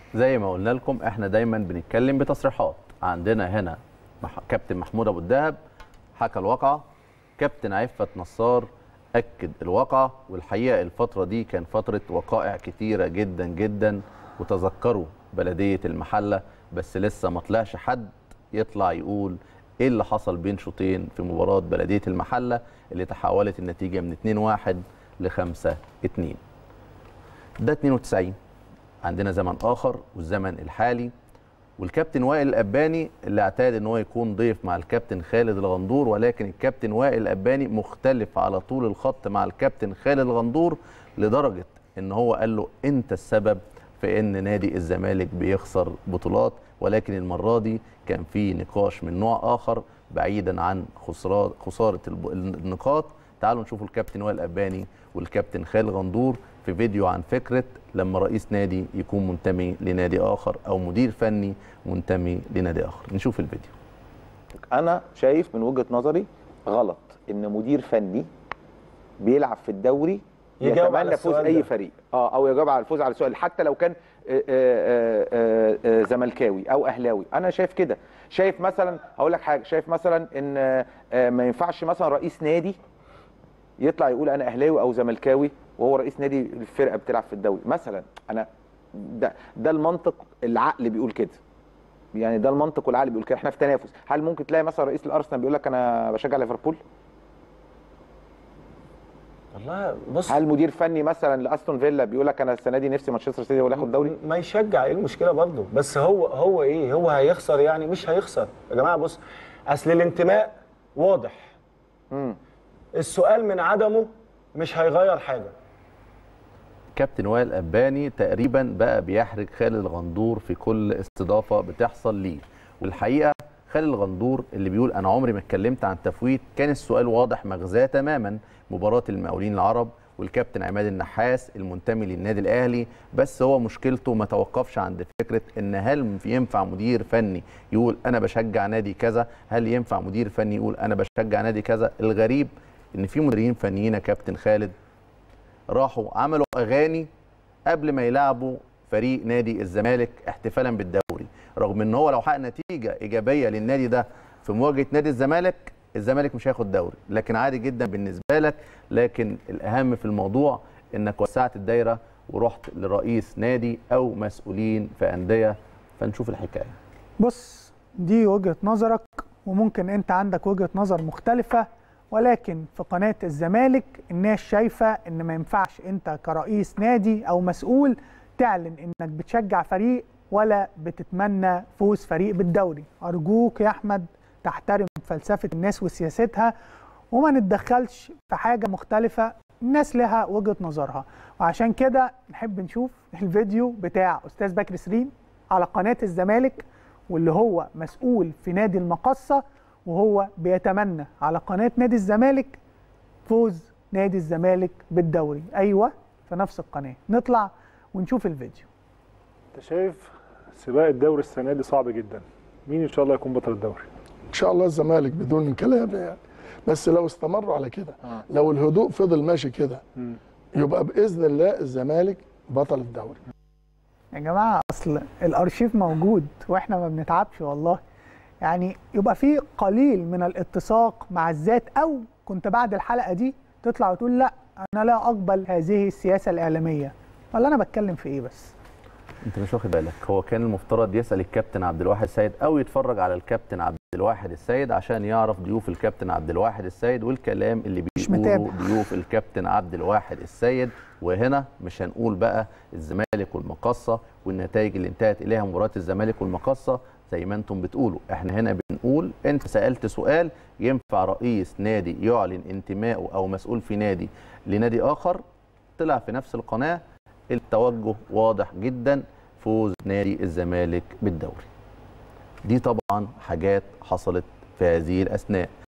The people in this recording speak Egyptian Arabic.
زي ما قلنا لكم احنا دايما بنتكلم بتصريحات عندنا هنا مح... كابتن محمود ابو الدهب حكى الواقعه كابتن عفت نصار اكد الواقعه والحقيقه الفتره دي كان فتره وقائع كتيره جدا جدا وتذكروا بلديه المحله بس لسه ما طلعش حد يطلع يقول ايه اللي حصل بين شوطين في مباراه بلديه المحله اللي تحولت النتيجه من 2-1 ل 5-2 ده 92 عندنا زمن اخر والزمن الحالي والكابتن وائل الاباني اللي اعتاد ان هو يكون ضيف مع الكابتن خالد الغندور ولكن الكابتن وائل الاباني مختلف على طول الخط مع الكابتن خالد الغندور لدرجه ان هو قال له انت السبب في ان نادي الزمالك بيخسر بطولات ولكن المره دي كان في نقاش من نوع اخر بعيدا عن خسارة خساره الب- النقاط تعالوا نشوفوا الكابتن وائل الاباني والكابتن خالد غندور في فيديو عن فكره لما رئيس نادي يكون منتمي لنادي اخر او مدير فني منتمي لنادي اخر نشوف الفيديو انا شايف من وجهه نظري غلط ان مدير فني بيلعب في الدوري يجاوب على يتمنى فوز السؤال اي ده. فريق اه او يجاوب على الفوز على السؤال حتى لو كان آه، آه، آه، آه، زملكاوي او اهلاوي انا شايف كده شايف مثلا هقول لك حاجه شايف مثلا ان آه، آه، ما ينفعش مثلا رئيس نادي يطلع يقول انا اهلاوي او زملكاوي وهو رئيس نادي الفرقه بتلعب في الدوري مثلا انا ده ده المنطق العقل بيقول كده يعني ده المنطق والعقل بيقول كده احنا في تنافس هل ممكن تلاقي مثلا رئيس الارسنال بيقول لك انا بشجع ليفربول والله بص هل مدير فني مثلا لاستون فيلا بيقول لك انا السنه دي نفسي مانشستر سيتي هو اللي ياخد دوري ما يشجع ايه المشكله برضه بس هو هو ايه هو هيخسر يعني مش هيخسر يا جماعه بص اصل الانتماء واضح امم السؤال من عدمه مش هيغير حاجه كابتن وائل الاباني تقريبا بقى بيحرج خالد الغندور في كل استضافه بتحصل ليه والحقيقه خالد الغندور اللي بيقول انا عمري ما اتكلمت عن تفويت كان السؤال واضح مغزاه تماما مباراه المقاولين العرب والكابتن عماد النحاس المنتمي للنادي الاهلي بس هو مشكلته ما توقفش عند فكره ان هل ينفع مدير فني يقول انا بشجع نادي كذا هل ينفع مدير فني يقول انا بشجع نادي كذا الغريب ان في مديرين فنيين يا كابتن خالد راحوا عملوا اغاني قبل ما يلعبوا فريق نادي الزمالك احتفالا بالدوري رغم ان هو لو حقق نتيجه ايجابيه للنادي ده في مواجهه نادي الزمالك الزمالك مش هياخد دوري لكن عادي جدا بالنسبه لك لكن الاهم في الموضوع انك وسعت الدايره ورحت لرئيس نادي او مسؤولين في انديه فنشوف الحكايه بص دي وجهة نظرك وممكن انت عندك وجهة نظر مختلفة ولكن في قناة الزمالك الناس شايفة ان ما ينفعش انت كرئيس نادي او مسؤول تعلن انك بتشجع فريق ولا بتتمنى فوز فريق بالدوري ارجوك يا احمد تحترم فلسفة الناس وسياستها وما نتدخلش في حاجة مختلفة الناس لها وجهة نظرها وعشان كده نحب نشوف الفيديو بتاع أستاذ بكر سليم على قناة الزمالك واللي هو مسؤول في نادي المقصة وهو بيتمنى على قناة نادي الزمالك فوز نادي الزمالك بالدوري أيوة في نفس القناة نطلع ونشوف الفيديو انت شايف سباق الدوري السنه دي صعب جدا مين ان شاء الله يكون بطل الدوري ان شاء الله الزمالك بدون كلام يعني بس لو استمروا على كده لو الهدوء فضل ماشي كده يبقى باذن الله الزمالك بطل الدوري يا جماعة أصل الأرشيف موجود وإحنا ما بنتعبش والله يعني يبقى في قليل من الاتساق مع الذات أو كنت بعد الحلقة دي تطلع وتقول لا أنا لا أقبل هذه السياسة الإعلامية ولا أنا بتكلم في إيه بس انت مش واخد بالك هو كان المفترض يسال الكابتن عبد الواحد السيد او يتفرج على الكابتن عبد الواحد السيد عشان يعرف ضيوف الكابتن عبد الواحد السيد والكلام اللي مش بيقوله متابع. ضيوف الكابتن عبد الواحد السيد وهنا مش هنقول بقى الزمالك والمقصه والنتائج اللي انتهت اليها مباراه الزمالك والمقصه زي ما انتم بتقولوا احنا هنا بنقول انت سالت سؤال ينفع رئيس نادي يعلن انتمائه او مسؤول في نادي لنادي اخر طلع في نفس القناه التوجه واضح جدا فوز نادي الزمالك بالدوري دي طبعا حاجات حصلت في هذه الاثناء